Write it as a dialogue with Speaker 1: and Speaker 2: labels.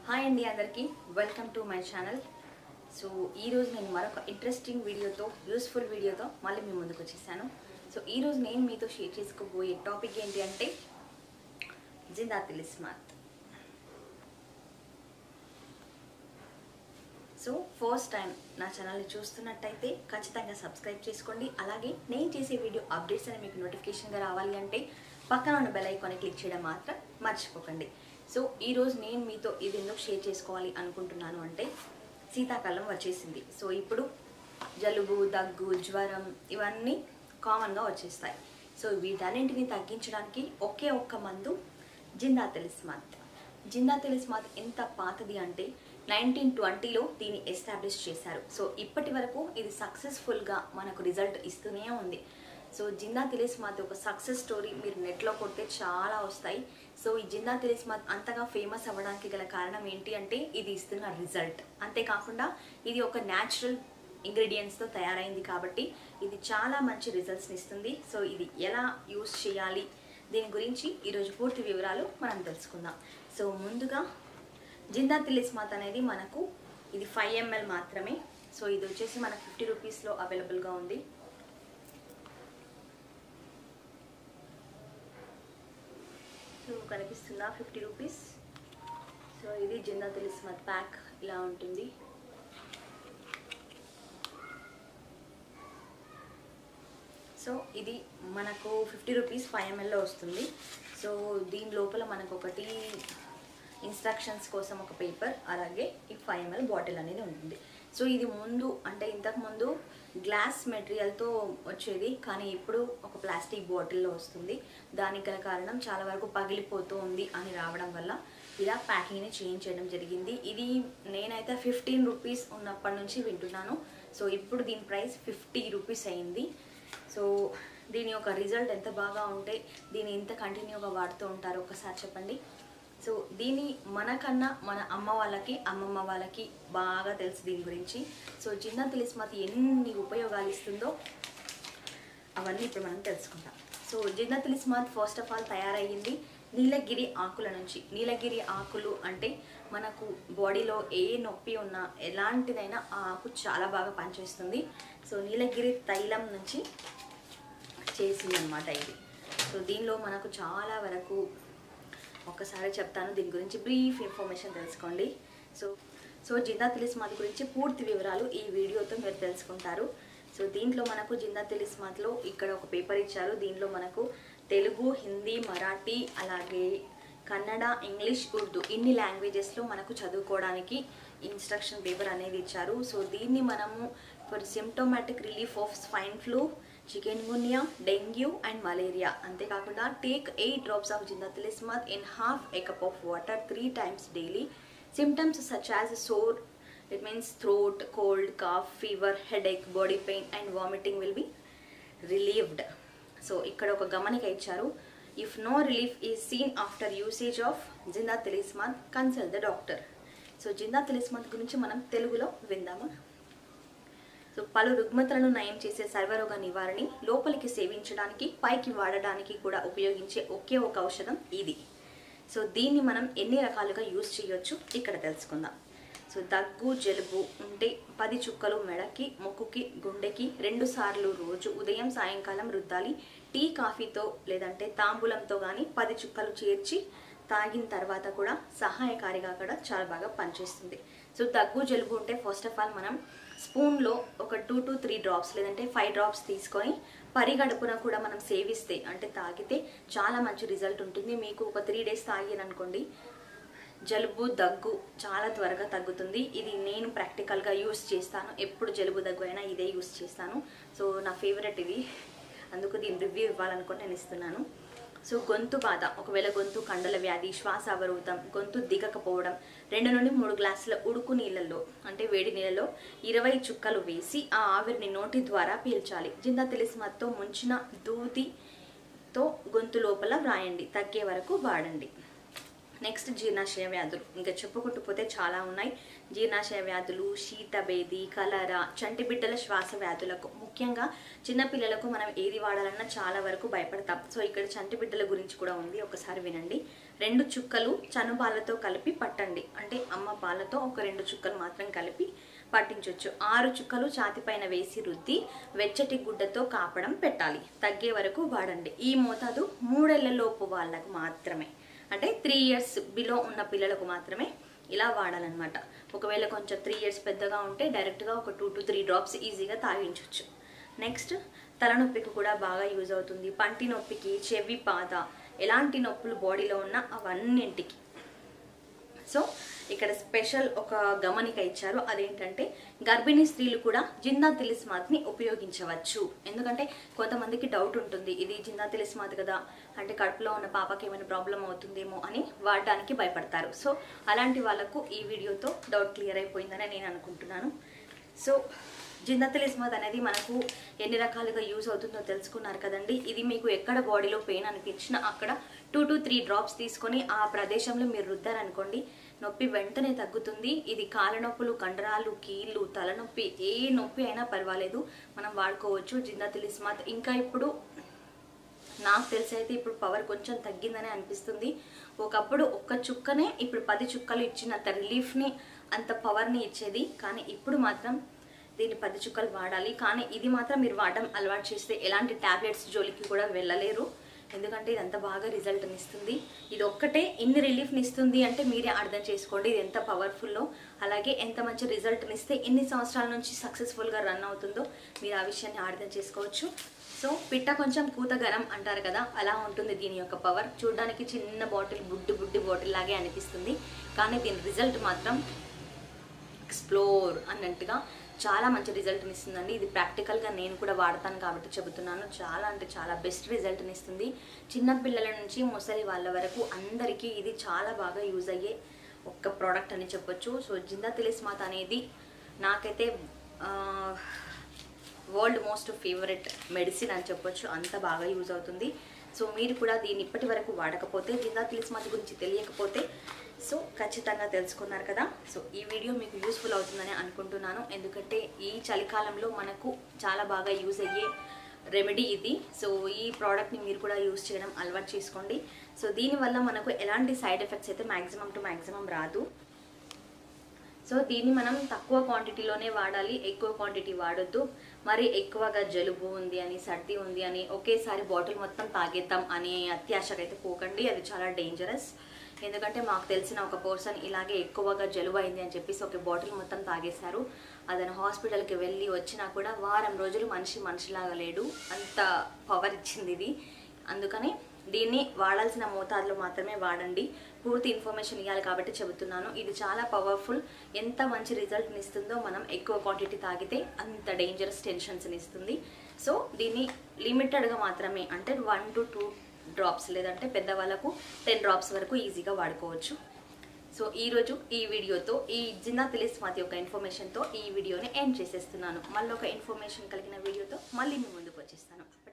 Speaker 1: hi అండి అందరికీ welcome to my channel so ఈరోజు నేను మరొక ఇంట్రెస్టింగ్ వీడియోతో యూస్ఫుల్ వీడియోతో మళ్ళీ మీ ముందుకు వచ్చేసాను సో ఈరోజు నేను మీతో షేర్ చేసుకోబోయే టాపిక్ ఏంటి అంటే Zinda Tilismath so first time నా ఛానల్ని చూస్తున్నట్టయితే ఖచ్చితంగా సబ్స్క్రైబ్ చేసుకోండి అలాగే నేను చేసే వీడియో అప్డేట్స్ అని మీకు నోటిఫికేషన్గా రావాలి అంటే పక్కన ఉన్న బెల్ ఐకాన్ని క్లిక్ చేయడం మాత్రం మర్చిపోకండి సో ఈరోజు నేను మీతో ఇది ఎందుకు షేర్ చేసుకోవాలి అనుకుంటున్నాను అంటే శీతాకాలం వచ్చేసింది సో ఇప్పుడు జలుబు దగ్గు జ్వరం ఇవన్నీ కామన్గా వచ్చేస్తాయి సో వీటన్నింటిని తగ్గించడానికి ఒకే ఒక్క మందు జిందా తెలిస్మాత్ జిందా తెలిస్మాత్ ఎంత పాతది అంటే నైన్టీన్ ట్వంటీలో దీన్ని ఎస్టాబ్లిష్ చేశారు సో ఇప్పటి వరకు ఇది సక్సెస్ఫుల్గా మనకు రిజల్ట్ ఇస్తూనే ఉంది సో జిందా తిలిస్మాత్ ఒక సక్సెస్ స్టోరీ మీరు నెట్లో కొడితే చాలా వస్తాయి సో ఈ జిందా తిలిస్మాత్ అంతగా ఫేమస్ అవ్వడానికి గల కారణం ఏంటి అంటే ఇది ఇస్తున్న రిజల్ట్ అంతేకాకుండా ఇది ఒక న్యాచురల్ ఇంగ్రీడియంట్స్తో తయారైంది కాబట్టి ఇది చాలా మంచి రిజల్ట్స్ని ఇస్తుంది సో ఇది ఎలా యూస్ చేయాలి దీని గురించి ఈరోజు పూర్తి వివరాలు మనం తెలుసుకుందాం సో ముందుగా జిందా తిలిస్మాత్ అనేది మనకు ఇది ఫైవ్ ఎంఎల్ మాత్రమే సో ఇది వచ్చేసి మనకు ఫిఫ్టీ రూపీస్లో అవైలబుల్గా ఉంది సో కనిపిస్తుందా ఫిఫ్టీ రూపీస్ సో ఇది జిందా తిలిస్మాత్ ప్యాక్ ఇలా ఉంటుంది సో ఇది మనకు ఫిఫ్టీ రూపీస్ ఫైవ్ ఎంఎల్లో వస్తుంది సో దీని లోపల మనకు ఒకటి ఇన్స్ట్రక్షన్స్ కోసం ఒక పేపర్ అలాగే ఈ ఫైవ్ ఎంఎల్ బాటిల్ అనేది ఉంటుంది సో ఇది ముందు అంటే ఇంతకు ముందు గ్లాస్ మెటీరియల్తో వచ్చేది కానీ ఇప్పుడు ఒక ప్లాస్టిక్ బాటిల్లో వస్తుంది దానికి గల కారణం చాలా వరకు పగిలిపోతూ ఉంది అని రావడం వల్ల ఇలా ప్యాకింగ్ని చేంజ్ చేయడం జరిగింది ఇది నేనైతే ఫిఫ్టీన్ రూపీస్ ఉన్నప్పటి నుంచి వింటున్నాను సో ఇప్పుడు దీని ప్రైస్ ఫిఫ్టీ రూపీస్ అయింది సో దీని యొక్క రిజల్ట్ ఎంత బాగా ఉంటే దీన్ని ఎంత కంటిన్యూగా వాడుతూ ఉంటారో ఒకసారి చెప్పండి సో దీని మనకన్నా మన అమ్మ వాళ్ళకి అమ్మమ్మ వాళ్ళకి బాగా తెలుసు దీని గురించి సో జిన్నా తిలిస్మాత్ ఎన్ని ఉపయోగాలు ఇస్తుందో అవన్నీ ఇప్పుడు మనం తెలుసుకుందాం so Zinda Tilismath first of all తయారయ్యింది నీలగిరి ఆకుల నుంచి నీలగిరి ఆకులు అంటే మనకు బాడీలో ఏ నొప్పి ఉన్నా ఎలాంటిదైనా ఆ ఆకు చాలా బాగా పనిచేస్తుంది సో నీలగిరి తైలం నుంచి చేసింది అనమాట ఇది సో దీనిలో మనకు చాలా వరకు ఒక్కసారి చెప్తాను దీని గురించి బ్రీఫ్ ఇన్ఫర్మేషన్ తెలుసుకోండి సో సో జిందా తిలిస్మాత్ గురించి పూర్తి వివరాలు ఈ వీడియోతో మీరు తెలుసుకుంటారు సో దీంట్లో మనకు జిందా తిలిస్మాత్లో ఇక్కడ ఒక పేపర్ ఇచ్చారు దీనిలో మనకు తెలుగు హిందీ మరాఠీ అలాగే కన్నడ ఇంగ్లీష్ ఉర్దూ ఇన్ని లాంగ్వేజెస్లో మనకు చదువుకోవడానికి ఇన్స్ట్రక్షన్ పేపర్ అనేది ఇచ్చారు సో దీన్ని మనము for symptomatic relief of swine flu chikungunya dengue and malaria అంతేకాకుండా take eight drops of Zinda Tilismath in half a cup of water three times daily symptoms such as sore it means throat cold cough fever headache body pain and vomiting will be relieved so ఇక్కడ ఒక గమనిక ఇచ్చారు if no relief is seen after usage of Zinda Tilismath consult the doctor so Zinda Tilismath గురించి మనం తెలుగులో విందామా so పలు రుగ్మతలను నయం చేసే సర్వరోగ నివారణి లోపలికి సేవించడానికి పైకి వాడడానికి కూడా ఉపయోగించే ఒకే ఒక ఔషధం ఇది సో దీన్ని మనం ఎన్ని రకాలుగా యూజ్ చేయొచ్చు ఇక్కడ తెలుసుకుందాం సో దగ్గు జలుబు ఉంటే పది చుక్కలు మెడకి ముక్కుకి గుండెకి రెండు సార్లు రోజు ఉదయం సాయంకాలం రుద్దాలి టీ కాఫీతో లేదంటే తాంబూలంతో కానీ పది చుక్కలు చేర్చి తాగిన తర్వాత కూడా సహాయకారిగా కూడా చాలా బాగా పనిచేస్తుంది సో దగ్గు జలుబు ఉంటే ఫస్ట్ ఆఫ్ ఆల్ మనం స్పూన్లో ఒక టూ టు త్రీ డ్రాప్స్ లేదంటే ఫైవ్ డ్రాప్స్ తీసుకొని పరిగడుపున కూడా మనం సేవిస్తే అంటే తాగితే చాలా మంచి రిజల్ట్ ఉంటుంది మీకు ఒక త్రీ డేస్ తాగాననుకోండి జలుబు దగ్గు చాలా త్వరగా తగ్గుతుంది ఇది నేను ప్రాక్టికల్గా యూస్ చేస్తాను ఎప్పుడు జలుబు దగ్గు అయినా ఇదే యూస్ చేస్తాను సో నా ఫేవరెట్ ఇది అందుకు దీని రివ్యూ ఇవ్వాలనుకుని నేను ఇస్తున్నాను సో గొంతు బాధ ఒకవేళ గొంతు కండల వ్యాధి శ్వాస అవరోధం గొంతు దిగకపోవడం రెండు నుండి మూడు గ్లాసుల ఉడుకు నీళ్ళల్లో అంటే వేడి నీళ్ళలో ఇరవై చుక్కలు వేసి ఆ ఆవిరిని నోటి ద్వారా పీల్చాలి జిందా తెలిసిమత్తో ముంచిన దూదితో గొంతు లోపల వ్రాయండి తగ్గే వరకు వాడండి నెక్స్ట్ జీర్ణాశయ వ్యాధులు ఇంకా చెప్పుకుంటూ పోతే చాలా ఉన్నాయి జీర్ణాశయ వ్యాధులు శీతభేది కలరా చంటి బిడ్డల శ్వాస వ్యాధులకు ముఖ్యంగా చిన్నపిల్లలకు మనం ఏది వాడాలన్నా చాలా వరకు భయపడతాం సో ఇక్కడ చంటి బిడ్డల గురించి కూడా ఉంది ఒకసారి వినండి రెండు చుక్కలు చనుబాలతో కలిపి పట్టండి అంటే అమ్మ పాలతో ఒక రెండు చుక్కలు మాత్రం కలిపి పట్టించవచ్చు ఆరు చుక్కలు ఛాతిపైన వేసి రుద్ది వెచ్చటి గుడ్డతో కాపడం పెట్టాలి తగ్గే వరకు వాడండి ఈ మోతాదు మూడేళ్లలోపు వాళ్ళకు మాత్రమే అంటే త్రీ ఇయర్స్ బిలో ఉన్న పిల్లలకు మాత్రమే ఇలా వాడాలన్నమాట ఒకవేళ కొంచెం త్రీ ఇయర్స్ పెద్దగా ఉంటే డైరెక్ట్గా ఒక టూ టు త్రీ డ్రాప్స్ ఈజీగా తాగించవచ్చు నెక్స్ట్ తలనొప్పికి కూడా బాగా యూజ్ అవుతుంది పంటి నొప్పికి చెవి పాద ఎలాంటి నొప్పులు బాడీలో ఉన్నా అవన్నింటికి సో ఇక్కడ స్పెషల్ ఒక గమనిక ఇచ్చారు అదేంటంటే గర్భిణీ స్త్రీలు కూడా జిందా తిలిస్మాత్ని ఉపయోగించవచ్చు ఎందుకంటే కొంతమందికి డౌట్ ఉంటుంది ఇది జిందా తిలిస్మాత్ కదా అంటే కడుపులో ఉన్న పాపకి ఏమైనా ప్రాబ్లం అవుతుందేమో అని వాడడానికి భయపడతారు సో అలాంటి వాళ్ళకు ఈ వీడియోతో డౌట్ క్లియర్ అయిపోయిందని నేను అనుకుంటున్నాను సో జిందతల్ ఇస్మత్ అనేది మనకు ఎన్ని రకాలుగా యూజ్ అవుతుందో తెలుసుకున్నారు కదండి ఇది మీకు ఎక్కడ బాడీలో పెయిన్ అనిపించినా అక్కడ టూ టు త్రీ డ్రాప్స్ తీసుకొని ఆ ప్రదేశంలో మీరు రుద్దారనుకోండి నొప్పి వెంటనే తగ్గుతుంది ఇది కాళ్ళ నొప్పులు కండరాలు కీళ్ళు తలనొప్పి ఏ నొప్పి అయినా పర్వాలేదు మనం వాడుకోవచ్చు జిందతల్ ఇస్మత్ ఇంకా ఇప్పుడు నాకు తెలిసి అయితే ఇప్పుడు పవర్ కొంచెం తగ్గిందని అనిపిస్తుంది ఒకప్పుడు ఒక్క చుక్కనే ఇప్పుడు పది చుక్కలు ఇచ్చినంత రిలీఫ్ని అంత పవర్ని ఇచ్చేది కానీ ఇప్పుడు మాత్రం దీన్ని పది చుక్కలు వాడాలి కానీ ఇది మాత్రం మీరు వాడడం అలవాటు చేస్తే ఎలాంటి టాబ్లెట్స్ జోలికి కూడా వెళ్ళలేరు ఎందుకంటే ఇది అంత బాగా రిజల్ట్ని ఇస్తుంది ఇది ఒక్కటే ఇన్ని రిలీఫ్ని ఇస్తుంది అంటే మీరే అర్థం చేసుకోండి ఇది ఎంత పవర్ఫుల్లో అలాగే ఎంత మంచి రిజల్ట్ని ఇస్తే ఎన్ని సంవత్సరాల నుంచి సక్సెస్ఫుల్గా రన్ అవుతుందో మీరు ఆ విషయాన్ని అర్థం చేసుకోవచ్చు సో పిట్ట కొంచెం కూత గరం అంటారు కదా అలా ఉంటుంది దీని యొక్క పవర్ చూడడానికి చిన్న బాటిల్ బుడ్డి బుడ్డి బాటిల్ లాగే అనిపిస్తుంది కానీ దీని రిజల్ట్ మాత్రం ఎక్స్ప్లోర్ అన్నట్టుగా చాలా మంచి రిజల్ట్ని ఇస్తుందండి ఇది ప్రాక్టికల్గా నేను కూడా వాడతాను కాబట్టి చెబుతున్నాను చాలా అంటే చాలా బెస్ట్ రిజల్ట్ని ఇస్తుంది చిన్న పిల్లల నుంచి ముసలి వాళ్ళ వరకు అందరికీ ఇది చాలా బాగా యూజ్ అయ్యే ఒక్క ప్రోడక్ట్ అని చెప్పొచ్చు సో జిందా తిలిస్మాత్ అనేది నాకైతే వరల్డ్ మోస్ట్ ఫేవరెట్ మెడిసిన్ అని చెప్పొచ్చు అంత బాగా యూజ్ అవుతుంది సో మీరు కూడా దీన్ని ఇప్పటి వరకు వాడకపోతే జిందా తిలిస్మాత్ గురించి తెలియకపోతే సో ఖచ్చితంగా తెలుసుకున్నారు కదా సో ఈ వీడియో మీకు యూస్ఫుల్ అవుతుందని అనుకుంటున్నాను ఎందుకంటే ఈ చలికాలంలో మనకు చాలా బాగా యూజ్ అయ్యే రెమెడీ ఇది సో ఈ ప్రోడక్ట్ని మీరు కూడా యూజ్ చేయడం అలవాటు చేసుకోండి సో దీనివల్ల మనకు ఎలాంటి సైడ్ ఎఫెక్ట్స్ అయితే మ్యాక్సిమం టు మ్యాక్సిమం రాదు సో దీన్ని మనం తక్కువ క్వాంటిటీలోనే వాడాలి ఎక్కువ క్వాంటిటీ వాడొద్దు మరి ఎక్కువగా జలుబు ఉంది అని సర్ది ఉంది అని ఒకేసారి బాటిల్ మొత్తం తాగేద్దాం అనే అత్యాశకైతే పోకండి అది చాలా డేంజరస్ ఎందుకంటే మాకు తెలిసిన ఒక పర్సన్ ఇలాగే ఎక్కువగా జలుబు అయింది అని చెప్పేసి ఒక బాటిల్ మొత్తం తాగేశారు అతను హాస్పిటల్కి వెళ్ళి వచ్చినా కూడా వారం రోజులు మనిషి మనిషిలాగా లేడు అంత పవర్ ఇచ్చింది ఇది అందుకని దీన్ని వాడాల్సిన మోతాదులో మాత్రమే వాడండి పూర్తి ఇన్ఫర్మేషన్ ఇవ్వాలి కాబట్టి చెబుతున్నాను ఇది చాలా పవర్ఫుల్ ఎంత మంచి రిజల్ట్ని ఇస్తుందో మనం ఎక్కువ క్వాంటిటీ తాగితే అంత డేంజరస్ టెన్షన్స్ని ఇస్తుంది సో దీన్ని లిమిటెడ్గా మాత్రమే అంటే వన్ టు టూ డ్రాప్స్ లేదంటే పెద్దవాళ్ళకు టెన్ డ్రాప్స్ వరకు ఈజీగా వాడుకోవచ్చు సో ఈరోజు ఈ వీడియోతో ఈ జిన్నా తెలిస్మాతి యొక్క ఇన్ఫర్మేషన్తో ఈ వీడియోని ఎండ్ చేసేస్తున్నాను మళ్ళీ ఒక ఇన్ఫర్మేషన్ కలిగిన వీడియోతో మళ్ళీ మీ ముందుకు వచ్చేస్తాను